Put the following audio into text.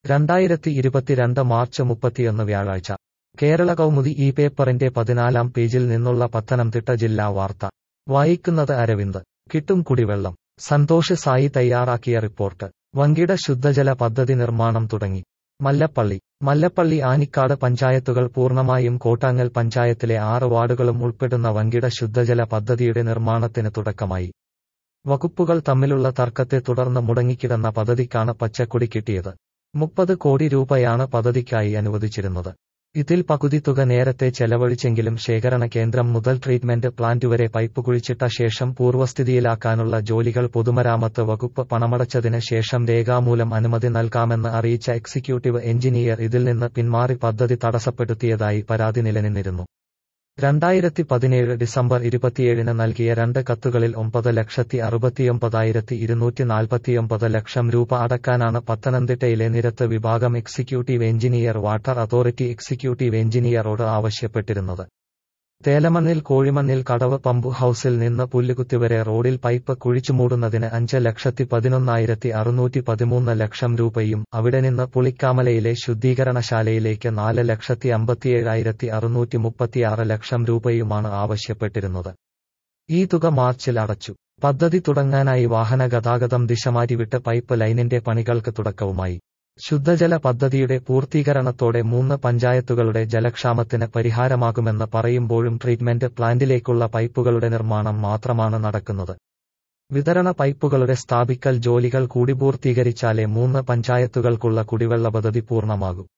രണ്ടായിരത്തി ഇരുപത്തിരണ്ട് മാർച്ച് മുപ്പത്തിയൊന്ന് വ്യാഴാഴ്ച കേരള കൗമുദി ഈ പേപ്പറിന്റെ പതിനാലാം പേജിൽ നിന്നുള്ള പത്തനംതിട്ട ജില്ലാ വാർത്ത വായിക്കുന്നത് അരവിന്ദ് കിട്ടും കുടിവെള്ളം സന്തോഷ് സായി തയ്യാറാക്കിയ റിപ്പോർട്ട് വങ്കിട ശുദ്ധജല പദ്ധതി നിർമ്മാണം തുടങ്ങി മല്ലപ്പള്ളി മല്ലപ്പള്ളി ആനിക്കാട് പഞ്ചായത്തുകൾ പൂർണ്ണമായും കോട്ടാങ്ങൽ പഞ്ചായത്തിലെ ആറ് വാർഡുകളും ഉൾപ്പെടുന്ന വങ്കിട ശുദ്ധജല പദ്ധതിയുടെ നിർമ്മാണത്തിന് തുടക്കമായി വകുപ്പുകൾ തമ്മിലുള്ള തർക്കത്തെ തുടർന്ന് മുടങ്ങിക്കിടന്ന പദ്ധതിക്കാണ് പച്ചക്കൊടി കിട്ടിയത് മുപ്പത് കോടി രൂപയാണ് പദ്ധതിക്കായി അനുവദിച്ചിരുന്നത് ഇതിൽ പകുതി തുക നേരത്തെ ചെലവഴിച്ചെങ്കിലും ശേഖരണ കേന്ദ്രം മുതൽ ട്രീറ്റ്മെന്റ് പ്ലാന്റ് വരെ പൈപ്പ് കുഴിച്ചിട്ട ശേഷം പൂർവ്വസ്ഥിതിയിലാക്കാനുള്ള ജോലികൾ പൊതുമരാമത്ത് വകുപ്പ് പണമടച്ചതിന് ശേഷം രേഖാമൂലം അനുമതി നൽകാമെന്ന് അറിയിച്ച എക്സിക്യൂട്ടീവ് എഞ്ചിനീയർ ഇതിൽ നിന്ന് പിന്മാറി പദ്ധതി തടസ്സപ്പെടുത്തിയതായി പരാതി നിലനിന്നിരുന്നു രണ്ടായിരത്തി പതിനേഴ് ഡിസംബർ ഇരുപത്തിയേഴിന് നൽകിയ രണ്ട് കത്തുകളിൽ ഒമ്പത് ലക്ഷത്തി അറുപത്തിയൊമ്പതായിരത്തി ഇരുന്നൂറ്റി നാൽപ്പത്തിയൊമ്പത് ലക്ഷം രൂപ അടക്കാനാണ് പത്തനംതിട്ടയിലെ നിരത്ത് വിഭാഗം executive engineer water authority executive എഞ്ചിനീയറോട് ആവശ്യപ്പെട്ടിരുന്നത് തേലമണ്ണിൽ കോഴിമണ്ണിൽ കടവ് പമ്പ് ഹൌസിൽ നിന്ന് പുല്ലുകുത്തിവരെ റോഡിൽ പൈപ്പ് കുഴിച്ചുമൂടുന്നതിന് അഞ്ച് ലക്ഷത്തി പതിനൊന്നായിരത്തി അറുന്നൂറ്റി പതിമൂന്ന് ലക്ഷം രൂപയും അവിടെ നിന്ന് പുളിക്കാമലയിലെ ശുദ്ധീകരണശാലയിലേക്ക് നാല് ലക്ഷത്തി അമ്പത്തിയേഴായിരത്തി അറുന്നൂറ്റി മുപ്പത്തിയാറ് ലക്ഷം രൂപയുമാണ് ആവശ്യപ്പെട്ടിരുന്നത് ഈ തുക മാർച്ചിൽ അടച്ചു പദ്ധതി തുടങ്ങാനായി വാഹന ഗതാഗതം ദിശമാറ്റിവിട്ട് പൈപ്പ് ലൈനിന്റെ പണികൾക്ക് തുടക്കവുമായി ശുദ്ധജല പദ്ധതിയുടെ പൂർത്തീകരണത്തോടെ മൂന്ന് പഞ്ചായത്തുകളുടെ ജലക്ഷാമത്തിന് പരിഹാരമാകുമെന്ന് പറയുമ്പോഴും ട്രീറ്റ്മെന്റ് പ്ലാന്റിലേക്കുള്ള പൈപ്പുകളുടെ നിർമ്മാണം മാത്രമാണ് നടക്കുന്നത് വിതരണ പൈപ്പുകളുടെ സ്ഥാപിക്കൽ ജോലികൾ കൂടി പൂർത്തീകരിച്ചാലേ മൂന്ന് പഞ്ചായത്തുകൾക്കുള്ള കുടിവെള്ള പദ്ധതി പൂർണ്ണമാകൂ